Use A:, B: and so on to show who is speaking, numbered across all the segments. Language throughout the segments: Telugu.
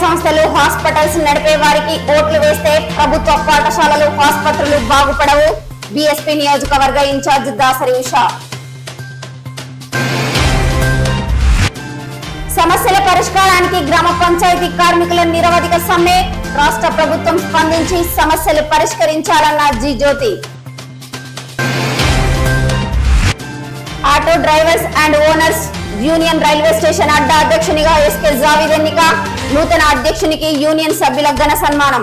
A: సంస్థలు హాస్పిటల్స్ నడిపే వారికి ఓట్లు వేస్తే ప్రభుత్వ పాఠశాలలు ఆసుపత్రులు బాగుపడవు బీఎస్పీ నియోజకవర్గ ఇన్ఛార్జ్ దాసరి ఉషా సమస్యల పరిష్కారానికి గ్రామ పంచాయతీ కార్మికుల నిరవధిక సమ్మె రాష్ట్ర ప్రభుత్వం స్పందించి సమస్యలు పరిష్కరించాలన్న G Jyothi auto drivers and owners union railway station అడ్డా అధ్యక్షునిగా ఎస్కే జావీద్ ఎన్నిక నూతన అధ్యక్షునికి యూనియన్ సభ్యుల ఘన సన్మానం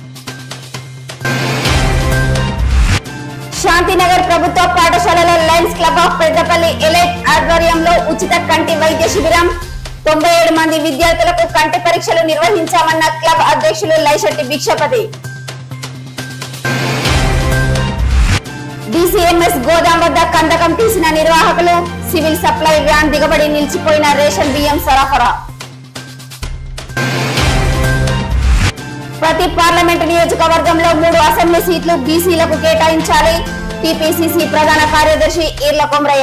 A: శాంతినగర్ ప్రభుత్వ పాఠశాలలో lions club of Peddapalli elite ఆధ్వర్యంలో ఉచిత కంటి వైద్య శిబిరం తొంభై ఏడు మంది విద్యార్థులకు కంటి పరీక్షలు నిర్వహించామన్న క్లబ్ అధ్యక్షులు లైశెట్టి భిక్షపతి డిసిఎంఎస్ గోదాం వద్ద కందకం తీసిన నిర్వాహకులు సివిల్ సప్లై వ్యాన్ దిగబడి నిలిచిపోయిన రేషన్ బియ్యం సరఫరా ప్రతి పార్లమెంటు నియోజకవర్గంలో మూడు అసెంబ్లీ సీట్లు బీసీలకు కేటాయించాలి టిపిసిసి ప్రధాన కార్యదర్శి ఈర్ల కొమరయ్య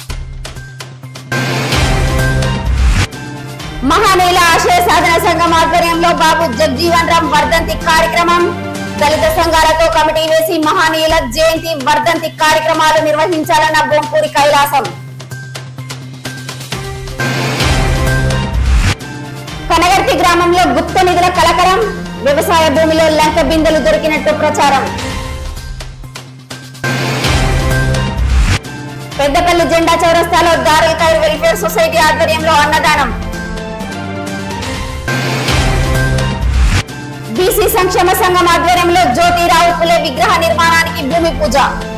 A: మహానీల ఆశయ సాధన సంఘం ఆధ్వర్యంలో బాబు జగ్జీవన్ రామ్ వర్ధంతి కార్యక్రమం దళిత సంఘాలతో కమిటీ వేసి మహానీయుల జయంతి వర్ధంతి కార్యక్రమాలు నిర్వహించాలన్న బొంపూరి కైలాసం కనగర్తి గ్రామంలో గుప్త నిధుల కలకరం వ్యవసాయ భూమిలో లంక బిందెలు దొరికినట్టు ప్రచారం పెద్దపల్లి జెండా చౌరస్తాలో దారుల్ ఖైర్ వెల్ఫేర్ సొసైటీ ఆధ్వర్యంలో అన్నదానం బీసీ సంక్షేమ సంఘం ఆధ్వర్యంలో జ్యోతిరావు పులే విగ్రహ నిర్మాణానికి భూమి పూజ